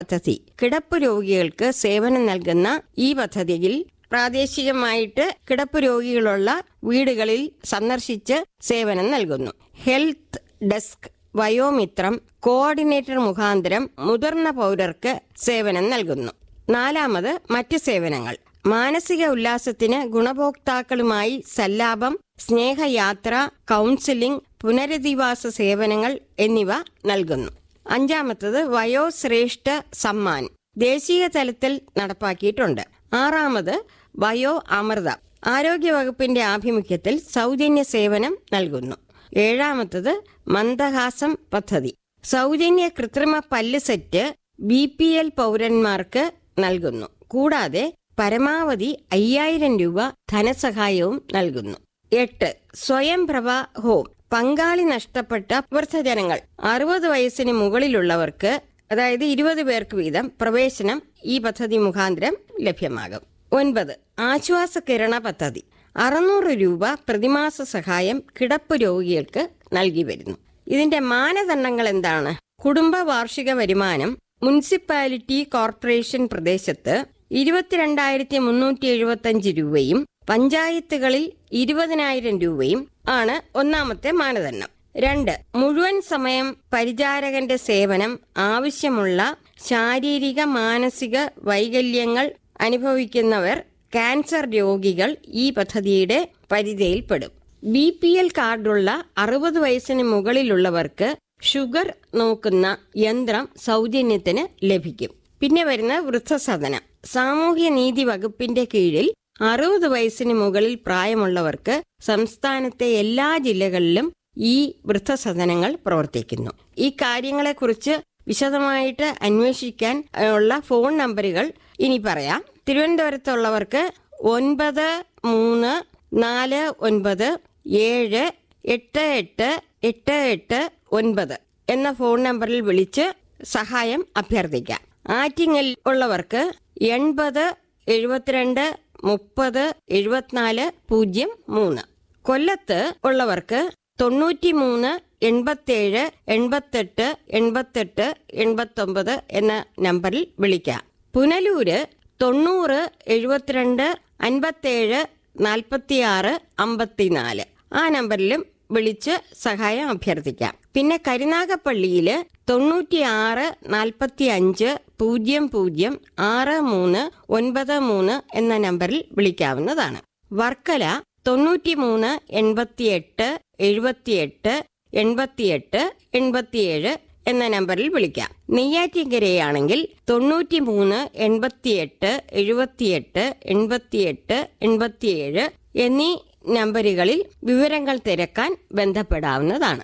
പദ്ധതി കിടപ്പ് രോഗികൾക്ക് സേവനം നൽകുന്ന ഈ പദ്ധതിയിൽ പ്രാദേശികമായിട്ട് കിടപ്പ് രോഗികളുള്ള വീടുകളിൽ സന്ദർശിച്ച് സേവനം നൽകുന്നു ഹെൽത്ത് ഡെസ്ക് വയോമിത്രം കോർഡിനേറ്റർ മുഖാന്തരം മുതിർന്ന പൗരർക്ക് സേവനം നൽകുന്നു നാലാമത് മറ്റ് സേവനങ്ങൾ മാനസിക ഉല്ലാസത്തിന് ഗുണഭോക്താക്കളുമായി സല്ലാപം സ്നേഹയാത്ര കൗൺസിലിംഗ് പുനരധിവാസ സേവനങ്ങൾ എന്നിവ നൽകുന്നു അഞ്ചാമത്തത് വയോശ്രേഷ്ഠ സമ്മാൻ ദേശീയ തലത്തിൽ നടപ്പാക്കിയിട്ടുണ്ട് ആറാമത് വയോ അമൃത ആരോഗ്യവകുപ്പിന്റെ ആഭിമുഖ്യത്തിൽ സൗജന്യ സേവനം നൽകുന്നു ഏഴാമത്തത് മന്ദഹാസം പദ്ധതി സൗജന്യ കൃത്രിമ പല്ല് സെറ്റ് ബി പി എൽ പൗരന്മാർക്ക് നൽകുന്നു കൂടാതെ പരമാവധി അയ്യായിരം രൂപ ധനസഹായവും നൽകുന്നു എട്ട് സ്വയംപ്രഭ ഹോം പങ്കാളി നഷ്ടപ്പെട്ട വൃദ്ധജനങ്ങൾ അറുപത് വയസ്സിന് മുകളിലുള്ളവർക്ക് അതായത് ഇരുപത് പേർക്ക് വീതം പ്രവേശനം ഈ പദ്ധതി മുഖാന്തരം ലഭ്യമാകും ഒൻപത് ആശ്വാസ കിരണ പദ്ധതി അറുന്നൂറ് രൂപ പ്രതിമാസ സഹായം കിടപ്പ് രോഗികൾക്ക് നൽകി വരുന്നു ഇതിന്റെ മാനദണ്ഡങ്ങൾ എന്താണ് കുടുംബ വാർഷിക വരുമാനം മുനിസിപ്പാലിറ്റി കോർപ്പറേഷൻ പ്രദേശത്ത് ഇരുപത്തിരണ്ടായിരത്തി മുന്നൂറ്റി എഴുപത്തി രൂപയും പഞ്ചായത്തുകളിൽ ഇരുപതിനായിരം രൂപയും ആണ് ഒന്നാമത്തെ മാനദണ്ഡം രണ്ട് മുഴുവൻ സമയം പരിചാരകന്റെ സേവനം ആവശ്യമുള്ള ശാരീരിക മാനസിക വൈകല്യങ്ങൾ അനുഭവിക്കുന്നവർ ക്യാൻസർ രോഗികൾ ഈ പദ്ധതിയുടെ പരിധിയിൽപ്പെടും ബി പി എൽ കാർഡുള്ള അറുപത് വയസ്സിന് മുകളിലുള്ളവർക്ക് ഷുഗർ നോക്കുന്ന യന്ത്രം സൗജന്യത്തിന് ലഭിക്കും പിന്നെ വരുന്ന വൃദ്ധസദനം സാമൂഹ്യ നീതി വകുപ്പിന്റെ കീഴിൽ അറുപത് വയസ്സിന് മുകളിൽ പ്രായമുള്ളവർക്ക് സംസ്ഥാനത്തെ എല്ലാ ജില്ലകളിലും ഈ വൃദ്ധസദനങ്ങൾ പ്രവർത്തിക്കുന്നു ഈ കാര്യങ്ങളെക്കുറിച്ച് വിശദമായിട്ട് അന്വേഷിക്കാൻ ഉള്ള ഫോൺ നമ്പറുകൾ ഇനി പറയാം തിരുവനന്തപുരത്തുള്ളവർക്ക് ഒൻപത് മൂന്ന് നാല് ഒൻപത് ഏഴ് എട്ട് എട്ട് എട്ട് എട്ട് ഒൻപത് എന്ന ഫോൺ നമ്പറിൽ വിളിച്ച് സഹായം അഭ്യർത്ഥിക്കാം ആറ്റിങ്ങൽ ഉള്ളവർക്ക് എൺപത് എഴുപത്തിരണ്ട് മുപ്പത് എഴുപത്തിനാല് പൂജ്യം മൂന്ന് കൊല്ലത്ത് ഉള്ളവർക്ക് തൊണ്ണൂറ്റി മൂന്ന് എൺപത്തേഴ് എൺപത്തെട്ട് എൺപത്തെട്ട് എൺപത്തൊമ്പത് എന്ന നമ്പറിൽ വിളിക്കാം പുനലൂര് തൊണ്ണൂറ് എഴുപത്തിരണ്ട് അൻപത്തേഴ് നാൽപ്പത്തിയാറ് അമ്പത്തിനാല് ആ നമ്പറിലും വിളിച്ച് സഹായം അഭ്യർത്ഥിക്കാം പിന്നെ കരുനാഗപ്പള്ളിയില് തൊണ്ണൂറ്റിയാറ് നാൽപ്പത്തി അഞ്ച് പൂജ്യം പൂജ്യം ആറ് മൂന്ന് ഒൻപത് മൂന്ന് എന്ന നമ്പറിൽ വിളിക്കാവുന്നതാണ് വർക്കല തൊണ്ണൂറ്റി മൂന്ന് എൺപത്തിയെട്ട് എഴുപത്തിയെട്ട് എൺപത്തിയെട്ട് എൺപത്തിയേഴ് എന്ന നമ്പറിൽ വിളിക്കാം നെയ്യാറ്റിൻകരയാണെങ്കിൽ തൊണ്ണൂറ്റി മൂന്ന് എൺപത്തിയെട്ട് എഴുപത്തിയെട്ട് എൺപത്തിയെട്ട് എൺപത്തിയേഴ് എന്നീ നമ്പറുകളിൽ വിവരങ്ങൾ തിരക്കാൻ ബന്ധപ്പെടാവുന്നതാണ്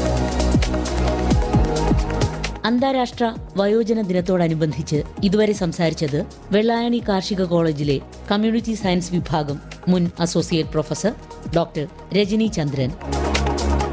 അന്താരാഷ്ട്ര വയോജന ദിനത്തോടനുബന്ധിച്ച് ഇതുവരെ സംസാരിച്ചത് വെള്ളായണി കാർഷിക കോളേജിലെ കമ്മ്യൂണിറ്റി സയൻസ് വിഭാഗം മുൻ അസോസിയേറ്റ് പ്രൊഫസർ ഡോക്ടർ രജനി ചന്ദ്രൻ